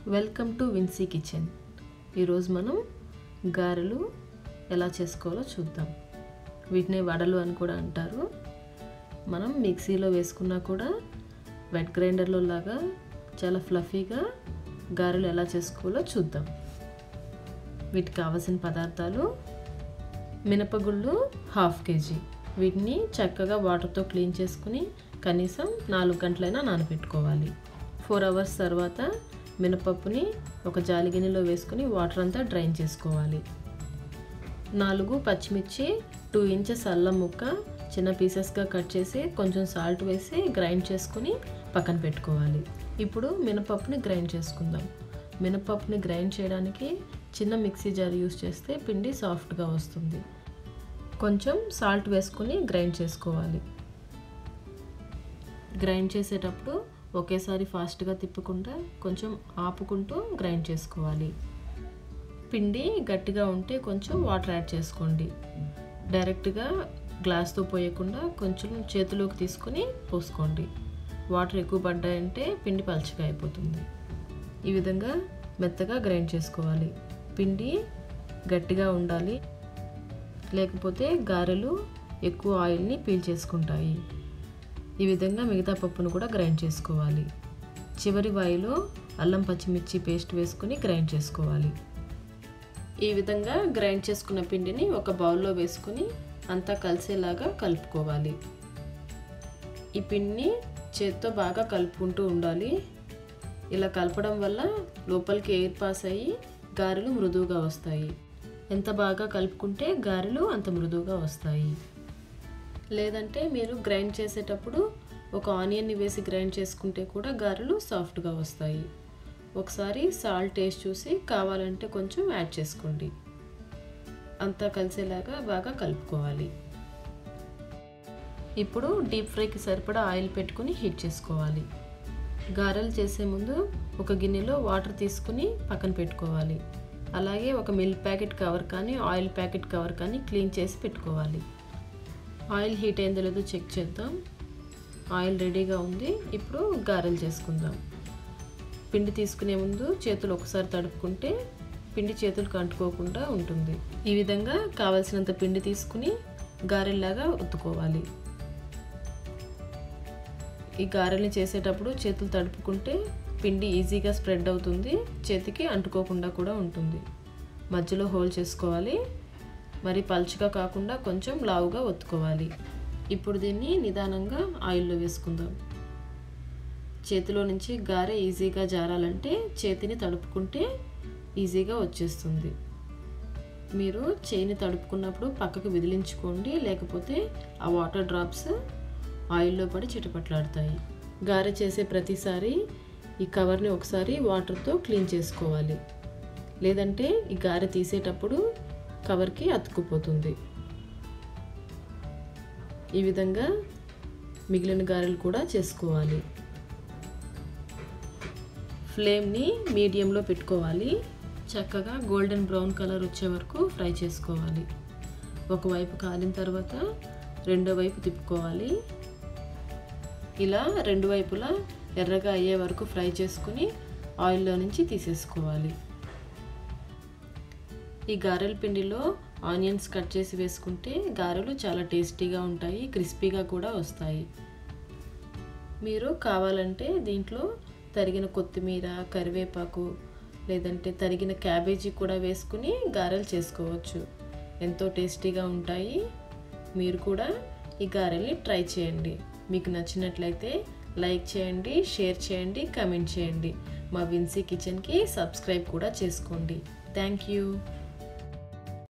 welcome to Vincy kitchen ఈరోజు మనం గారెలు ఎలా చేసుకోవాలో చూద్దాం వీటిని వడలు అని కూడా అంటారు మనం మిక్సీలో వేసుకున్నా కూడా వెట్ గ్రైండర్లో లాగా చాలా ఫ్లఫీగా గారెలు ఎలా చేసుకోవాలో చూద్దాం వీటికి కావాల్సిన పదార్థాలు మినపగుళ్ళు హాఫ్ కేజీ వీటిని చక్కగా వాటర్తో క్లీన్ చేసుకుని కనీసం నాలుగు గంటలైనా నానబెట్టుకోవాలి ఫోర్ అవర్స్ తర్వాత మినపప్పుని ఒక జాలి గిన్నెలో వేసుకుని వాటర్ అంతా డ్రైన్ చేసుకోవాలి నాలుగు పచ్చిమిర్చి టూ ఇంచెస్ అల్లం ముక్క చిన్న పీసెస్గా కట్ చేసి కొంచెం సాల్ట్ వేసి గ్రైండ్ చేసుకుని పక్కన పెట్టుకోవాలి ఇప్పుడు మినపప్పుని గ్రైండ్ చేసుకుందాం మినపప్పుని గ్రైండ్ చేయడానికి చిన్న మిక్సీ జార్ యూస్ చేస్తే పిండి సాఫ్ట్గా వస్తుంది కొంచెం సాల్ట్ వేసుకుని గ్రైండ్ చేసుకోవాలి గ్రైండ్ చేసేటప్పుడు ఒకేసారి ఫాస్ట్గా తిప్పకుండా కొంచెం ఆపుకుంటూ గ్రైండ్ చేసుకోవాలి పిండి గట్టిగా ఉంటే కొంచెం వాటర్ యాడ్ చేసుకోండి డైరెక్ట్గా గ్లాస్తో పోయకుండా కొంచెం చేతిలోకి తీసుకుని పోసుకోండి వాటర్ ఎక్కువ పడ్డాయంటే పిండి పలుచగా అయిపోతుంది ఈ విధంగా మెత్తగా గ్రైండ్ చేసుకోవాలి పిండి గట్టిగా ఉండాలి లేకపోతే గారెలు ఎక్కువ ఆయిల్ని పీల్చేసుకుంటాయి ఈ విధంగా మిగతా పప్పును కూడా గ్రైండ్ చేసుకోవాలి చివరి వాయిలో అల్లం పచ్చిమిర్చి పేస్ట్ వేసుకుని గ్రైండ్ చేసుకోవాలి ఈ విధంగా గ్రైండ్ చేసుకున్న పిండిని ఒక బౌల్లో వేసుకుని అంతా కలిసేలాగా కలుపుకోవాలి ఈ పిండిని చేత్తో బాగా కలుపుకుంటూ ఉండాలి ఇలా కలపడం వల్ల లోపలికి ఎయిర్ పాస్ అయ్యి గారెలు మృదువుగా వస్తాయి ఎంత బాగా కలుపుకుంటే గారెలు అంత మృదువుగా వస్తాయి లేదంటే మీరు గ్రైండ్ చేసేటప్పుడు ఒక ఆనియన్ని వేసి గ్రైండ్ చేసుకుంటే కూడా గారెలు సాఫ్ట్గా వస్తాయి ఒకసారి సాల్ట్ టేస్ట్ చూసి కావాలంటే కొంచెం యాడ్ చేసుకోండి అంతా కలిసేలాగా బాగా కలుపుకోవాలి ఇప్పుడు డీప్ ఫ్రైకి సరిపడా ఆయిల్ పెట్టుకుని హీట్ చేసుకోవాలి గారెలు చేసే ముందు ఒక గిన్నెలో వాటర్ తీసుకుని పక్కన పెట్టుకోవాలి అలాగే ఒక మిల్క్ ప్యాకెట్ కవర్ కానీ ఆయిల్ ప్యాకెట్ కవర్ కానీ క్లీన్ చేసి పెట్టుకోవాలి ఆయిల్ హీట్ అయిందో లేదో చెక్ చేద్దాం ఆయిల్ రెడీగా ఉంది ఇప్పుడు గారెలు చేసుకుందాం పిండి తీసుకునే ముందు చేతులు ఒకసారి తడుపుకుంటే పిండి చేతులకు అంటుకోకుండా ఉంటుంది ఈ విధంగా కావలసినంత పిండి తీసుకుని గారెల్లాగా ఒత్తుకోవాలి ఈ గారెల్ని చేసేటప్పుడు చేతులు తడుపుకుంటే పిండి ఈజీగా స్ప్రెడ్ అవుతుంది చేతికి అంటుకోకుండా కూడా ఉంటుంది మధ్యలో హోల్ చేసుకోవాలి మరి పలుచగా కాకుండా కొంచెం లావుగా ఒత్తుకోవాలి ఇప్పుడు దీన్ని నిదానంగా ఆయిల్లో వేసుకుందాం చేతిలో నుంచి గారె ఈజీగా జారాలంటే చేతిని తడుపుకుంటే ఈజీగా వచ్చేస్తుంది మీరు చేయిని తడుపుకున్నప్పుడు పక్కకు విదిలించుకోండి లేకపోతే ఆ వాటర్ డ్రాప్స్ ఆయిల్లో పడి చిటపట్లాడతాయి గారె చేసే ప్రతిసారి ఈ కవర్ని ఒకసారి వాటర్తో క్లీన్ చేసుకోవాలి లేదంటే ఈ గారె తీసేటప్పుడు కవర్కి అతుక్కుపోతుంది ఈ విధంగా మిగిలిన గారెలు కూడా చేసుకోవాలి ఫ్లేమ్ని మీడియంలో పెట్టుకోవాలి చక్కగా గోల్డెన్ బ్రౌన్ కలర్ వచ్చే వరకు ఫ్రై చేసుకోవాలి ఒకవైపు కాలిన తర్వాత రెండో వైపు తిప్పుకోవాలి ఇలా రెండు వైపులా ఎర్రగా అయ్యే వరకు ఫ్రై చేసుకుని ఆయిల్లో నుంచి తీసేసుకోవాలి ఈ గారెల పిండిలో ఆనియన్స్ కట్ చేసి వేసుకుంటే గారెలు చాలా టేస్టీగా ఉంటాయి క్రిస్పీగా కూడా వస్తాయి మీరు కావాలంటే దీంట్లో తరిగిన కొత్తిమీర కరివేపాకు లేదంటే తరిగిన క్యాబేజీ కూడా వేసుకుని గారెలు చేసుకోవచ్చు ఎంతో టేస్టీగా ఉంటాయి మీరు కూడా ఈ గారెల్ని ట్రై చేయండి మీకు నచ్చినట్లయితే లైక్ చేయండి షేర్ చేయండి కమెంట్ చేయండి మా విన్సీ కిచెన్కి సబ్స్క్రైబ్ కూడా చేసుకోండి థ్యాంక్ యూ